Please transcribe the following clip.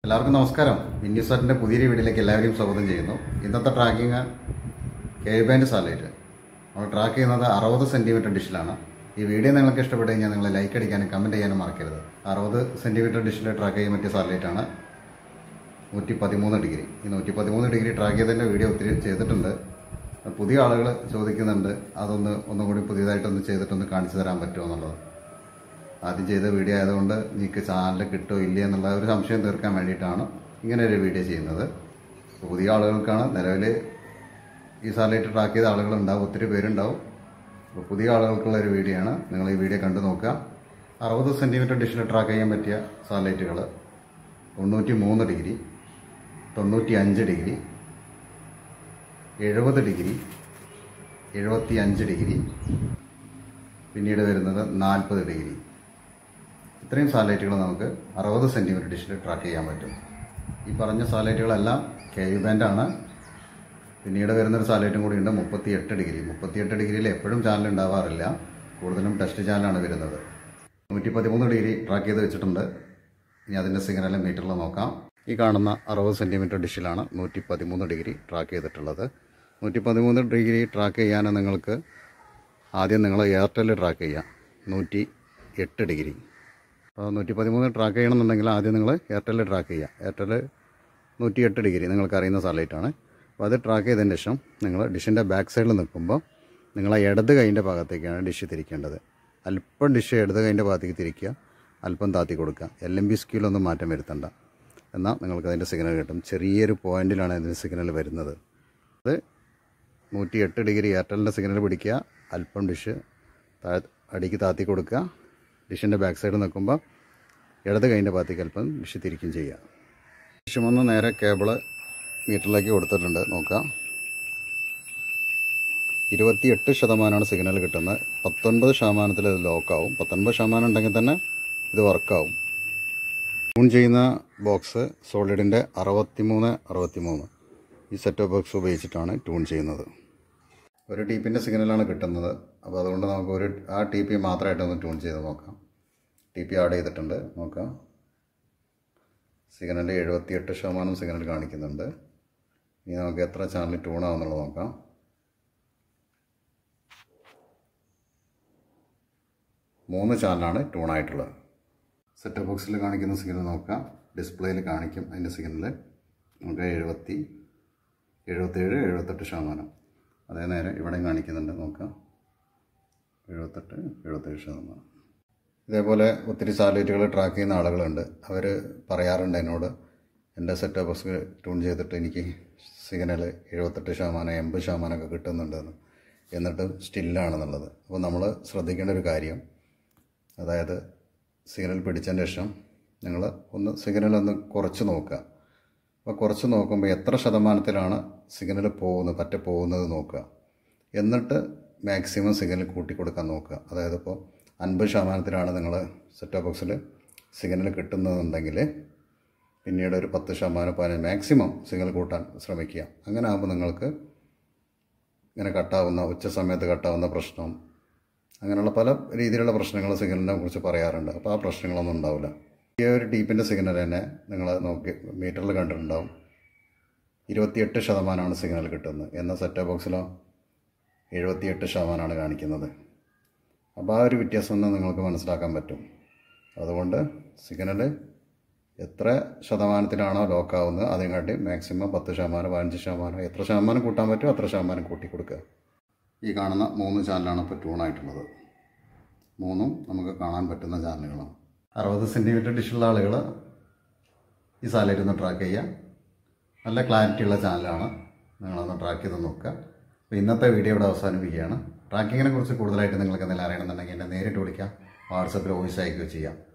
എല്ലാവർക്കും നമസ്കാരം മിന്നിസാറ്റിൻ്റെ പുതിയൊരു വീഡിയോയിലേക്ക് എല്ലാവരെയും സ്വാഗതം ചെയ്യുന്നു ഇന്നത്തെ ട്രാക്കിംഗ് കെ ബാൻഡ് സാലൈറ്റ് നമ്മൾ ട്രാക്ക് ചെയ്യുന്നത് അറുപത് സെൻറ്റിമീറ്റർ ഡിഷിലാണ് ഈ വീഡിയോ നിങ്ങൾക്ക് ഇഷ്ടപ്പെട്ട് കഴിഞ്ഞാൽ നിങ്ങൾ ലൈക്ക് അടിക്കാനും കമൻറ്റ് ചെയ്യാനും മറക്കരുത് അറുപത് സെൻറ്റിമീറ്റർ ഡിഷിൽ ട്രാക്ക് ചെയ്യാൻ പറ്റിയ സാലൈറ്റാണ് നൂറ്റി പതിമൂന്ന് ഡിഗ്രി ഈ നൂറ്റി പതിമൂന്ന് ഡിഗ്രി ട്രാക്ക് ചെയ്തതിൻ്റെ വീഡിയോ ഒത്തിരി ചെയ്തിട്ടുണ്ട് പുതിയ ആളുകൾ ചോദിക്കുന്നുണ്ട് അതൊന്ന് ഒന്നും കൂടി പുതിയതായിട്ടൊന്ന് ചെയ്തിട്ടൊന്ന് കാണിച്ചു തരാൻ പറ്റുമോ എന്നുള്ളത് ആദ്യം ചെയ്ത വീഡിയോ ആയതുകൊണ്ട് നിങ്ങൾക്ക് ചാനൽ കിട്ടുമോ ഇല്ലേ എന്നുള്ള ഒരു സംശയം തീർക്കാൻ വേണ്ടിയിട്ടാണ് ഇങ്ങനെ ഒരു വീഡിയോ ചെയ്യുന്നത് അപ്പോൾ പുതിയ ആളുകൾക്കാണ് നിലവിൽ ഈ സാറ്റലൈറ്റ് ട്രാക്ക് ചെയ്ത ആളുകളുണ്ടാവും ഒത്തിരി പേരുണ്ടാവും അപ്പോൾ പുതിയ ആളുകൾക്കുള്ള ഒരു വീഡിയോ ആണ് നിങ്ങൾ ഈ വീഡിയോ കണ്ടു നോക്കുക അറുപത് സെൻറ്റിമീറ്റർ ഡിഷിൽ ട്രാക്ക് ചെയ്യാൻ പറ്റിയ സാറ്റലൈറ്റുകൾ തൊണ്ണൂറ്റി മൂന്ന് ഡിഗ്രി തൊണ്ണൂറ്റി അഞ്ച് ഡിഗ്രി എഴുപത് ഡിഗ്രി എഴുപത്തി അഞ്ച് ഡിഗ്രി പിന്നീട് വരുന്നത് നാൽപ്പത് ഡിഗ്രി ഇത്രയും സാറ്റലൈറ്റുകൾ നമുക്ക് അറുപത് സെൻറ്റിമീറ്റർ ഡിഷിൽ ട്രാക്ക് ചെയ്യാൻ പറ്റും ഈ പറഞ്ഞ സാറ്റലൈറ്റുകളെല്ലാം കെ യു ബാൻഡാണ് പിന്നീട് വരുന്നൊരു സാറ്റലൈറ്റും കൂടി ഉണ്ട് മുപ്പത്തിയെട്ട് ഡിഗ്രി മുപ്പത്തിയെട്ട് ഡിഗ്രിയിൽ എപ്പോഴും ചാനൽ ഉണ്ടാവാറില്ല കൂടുതലും ടെസ്റ്റ് ചാനലാണ് വരുന്നത് നൂറ്റി പതിമൂന്ന് ഡിഗ്രി ട്രാക്ക് ചെയ്ത് വെച്ചിട്ടുണ്ട് ഇനി അതിൻ്റെ സിഗ്നൽ മീറ്ററിൽ നോക്കാം ഈ കാണുന്ന അറുപത് സെൻറ്റിമീറ്റർ ഡിഷിലാണ് നൂറ്റി പതിമൂന്ന് ഡിഗ്രി ട്രാക്ക് ചെയ്തിട്ടുള്ളത് നൂറ്റി പതിമൂന്ന് ഡിഗ്രി ട്രാക്ക് ചെയ്യാൻ നിങ്ങൾക്ക് ആദ്യം നിങ്ങൾ എയർടെൽ ട്രാക്ക് ചെയ്യുക നൂറ്റി എട്ട് ഡിഗ്രി അപ്പോൾ നൂറ്റി പതിമൂന്ന് ട്രാക്ക് ചെയ്യണമെന്നുണ്ടെങ്കിൽ ആദ്യം നിങ്ങൾ എയർടെൽ ട്രാക്ക് ചെയ്യുക എയർടെൽ നൂറ്റി എട്ട് ഡിഗ്രി നിങ്ങൾക്ക് അറിയുന്ന സാറ്റലൈറ്റാണ് അപ്പോൾ അത് ട്രാക്ക് ചെയ്തതിന് ശേഷം നിങ്ങൾ ഡിഷിൻ്റെ ബാക്ക് സൈഡിൽ നിൽക്കുമ്പോൾ നിങ്ങൾ ആ ഇടത് കൈൻ്റെ ഭാഗത്തേക്കാണ് ഡിഷ് തിരിക്കേണ്ടത് അല്പം ഡിഷ് ഇടത് കൈൻ്റെ ഭാഗത്തേക്ക് തിരിക്കുക അല്പം താത്തി കൊടുക്കുക എൽ എം ബി സ്കീലൊന്നും മാറ്റം വരുത്തണ്ട എന്നാൽ നിങ്ങൾക്ക് അതിൻ്റെ സിഗ്നൽ കിട്ടും ചെറിയൊരു പോയിന്റിലാണ് അതിൻ്റെ സിഗ്നൽ വരുന്നത് അത് നൂറ്റി എട്ട് ഡിഗ്രി എയർടെലിൻ്റെ സിഗ്നൽ പിടിക്കുക അല്പം ഡിഷ് താ അടിക്ക് താത്തി കൊടുക്കുക ഡിഷിൻ്റെ ബാക്ക് സൈഡ് നിൽക്കുമ്പോൾ ഇടത് കൈൻ്റെ ഭാഗത്തേക്ക് അല്പം ഡിഷ് തിരിക്കും ചെയ്യുക ഡിഷ് വന്ന് നേരെ കേബിള് മീറ്ററിലേക്ക് കൊടുത്തിട്ടുണ്ട് നോക്കുക ഇരുപത്തിയെട്ട് ശതമാനമാണ് സിഗ്നൽ കിട്ടുന്നത് പത്തൊൻപത് ശതമാനത്തിൽ ഇത് ലോക്കാവും പത്തൊൻപത് ശതമാനം ഉണ്ടെങ്കിൽ തന്നെ ഇത് വർക്കാവും ട്യൂൺ ചെയ്യുന്ന ബോക്സ് സോളിഡിൻ്റെ അറുപത്തിമൂന്ന് അറുപത്തിമൂന്ന് ഈ സെറ്റ് ബോക്സ് ഉപയോഗിച്ചിട്ടാണ് ട്യൂൺ ചെയ്യുന്നത് ഒരു ടി പിൻ്റെ സിഗ്നലാണ് കിട്ടുന്നത് അപ്പോൾ അതുകൊണ്ട് നമുക്ക് ഒരു ആ ടി പി മാത്രമായിട്ടൊന്ന് ട്യൂൺ ചെയ്ത് നോക്കാം ടി പി ആഡ് ചെയ്തിട്ടുണ്ട് നോക്കാം സിഗ്നൽ എഴുപത്തിയെട്ട് ശതമാനം സിഗ്നൽ കാണിക്കുന്നുണ്ട് ഇനി നമുക്ക് എത്ര ചാനൽ ട്യൂൺ ആവുന്നുള്ളത് നോക്കാം മൂന്ന് ചാനലാണ് ട്യൂൺ ആയിട്ടുള്ളത് സെറ്റ് ബോക്സിൽ കാണിക്കുന്ന സിഗ്നൽ നോക്കാം ഡിസ്പ്ലേയിൽ കാണിക്കും അതിൻ്റെ സിഗ്നൽ നമുക്ക് എഴുപത്തി എഴുപത്തേഴ് എഴുപത്തെട്ട് ശതമാനം അതേ നേരം ഇവിടെയും കാണിക്കുന്നുണ്ട് നോക്കാം എഴുപത്തെട്ട് എഴുപത്തേഴ് ശതമാനം ഇതേപോലെ ഒത്തിരി സാറ്റലൈറ്റുകൾ ട്രാക്ക് ചെയ്യുന്ന ആളുകളുണ്ട് അവർ പറയാറുണ്ട് എന്നോട് എൻ്റെ സെറ്റ് ബോക്സ് ട്യൂൺ ചെയ്തിട്ട് എനിക്ക് സിഗ്നൽ എഴുപത്തെട്ട് ശതമാനം എൺപത് ശതമാനമൊക്കെ കിട്ടുന്നുണ്ടെന്ന് എന്നിട്ട് സ്റ്റില്ലാണെന്നുള്ളത് അപ്പോൾ നമ്മൾ ശ്രദ്ധിക്കേണ്ട ഒരു കാര്യം അതായത് സിഗ്നൽ പിടിച്ചതിന് ശേഷം നിങ്ങൾ ഒന്ന് സിഗ്നൽ ഒന്ന് കുറച്ച് നോക്കുക അപ്പോൾ കുറച്ച് നോക്കുമ്പോൾ എത്ര ശതമാനത്തിലാണ് സിഗ്നൽ പോകുന്നത് പറ്റ പോകുന്നത് നോക്കുക എന്നിട്ട് മാക്സിമം സിഗ്നൽ കൂട്ടി കൊടുക്കാൻ നോക്കുക അതായത് ഇപ്പോൾ അൻപത് ശതമാനത്തിലാണ് നിങ്ങൾ സെറ്റ് ബോക്സിൽ സിഗ്നൽ കിട്ടുന്നതെന്നുണ്ടെങ്കിൽ പിന്നീട് ഒരു പത്ത് ശതമാനം പതിനഞ്ച് മാക്സിമം സിഗ്നൽ കൂട്ടാൻ ശ്രമിക്കുക അങ്ങനെ ആകുമ്പോൾ നിങ്ങൾക്ക് ഇങ്ങനെ കട്ടാവുന്ന ഉച്ച സമയത്ത് കട്ടാവുന്ന പ്രശ്നം അങ്ങനെയുള്ള പല രീതിയിലുള്ള പ്രശ്നങ്ങൾ സിഗ്നലിനെ കുറിച്ച് പറയാറുണ്ട് അപ്പോൾ ആ പ്രശ്നങ്ങളൊന്നും ഉണ്ടാവില്ല ഈ ഒരു ടീപ്പിൻ്റെ സിഗ്നൽ തന്നെ നിങ്ങൾ നോക്കി മീറ്ററിൽ കണ്ടിട്ടുണ്ടാവും ഇരുപത്തിയെട്ട് ശതമാനമാണ് സിഗ്നൽ കിട്ടുന്നത് എന്ന സെറ്റ് ബോക്സിലോ എഴുപത്തിയെട്ട് ശതമാനമാണ് കാണിക്കുന്നത് അപ്പോൾ ആ ഒരു വ്യത്യാസം തന്നെ നിങ്ങൾക്ക് മനസ്സിലാക്കാൻ പറ്റും അതുകൊണ്ട് സിഗ്നൽ എത്ര ശതമാനത്തിലാണോ ലോക്കാവുന്നത് അതിനെക്കാട്ടി മാക്സിമം പത്ത് ശതമാനം പതിനഞ്ച് ശതമാനം എത്ര ശതമാനം കൂട്ടാൻ പറ്റുമോ അത്ര ശതമാനം കൂട്ടി കൊടുക്കുക ഈ കാണുന്ന മൂന്ന് ചാനലാണ് ഇപ്പോൾ ട്യൂണായിട്ടുള്ളത് മൂന്നും നമുക്ക് കാണാൻ പറ്റുന്ന ചാനലുകളാണ് അറുപത് സെൻറ്റിമീറ്റർ ഡിഷുള്ള ആളുകൾ ഈ സാലൈറ്റ് ഒന്ന് ട്രാക്ക് ചെയ്യുക നല്ല ക്ലാരിറ്റിയുള്ള ചാനലാണ് നിങ്ങളൊന്ന് ട്രാക്ക് ചെയ്ത് നോക്കുക അപ്പോൾ ഇന്നത്തെ വീഡിയോ ഇവിടെ അവസാനിപ്പിക്കുകയാണ് ട്രാക്കിങ്ങിനെ കുറിച്ച് കൂടുതലായിട്ട് നിങ്ങൾക്ക് എന്തെങ്കിലും അറിയണമെന്നുണ്ടെങ്കിൽ എന്നെ നേരിട്ട് വിളിക്കാം വാട്സപ്പിൽ വോയിസ് അയക്കുകയോ ചെയ്യാം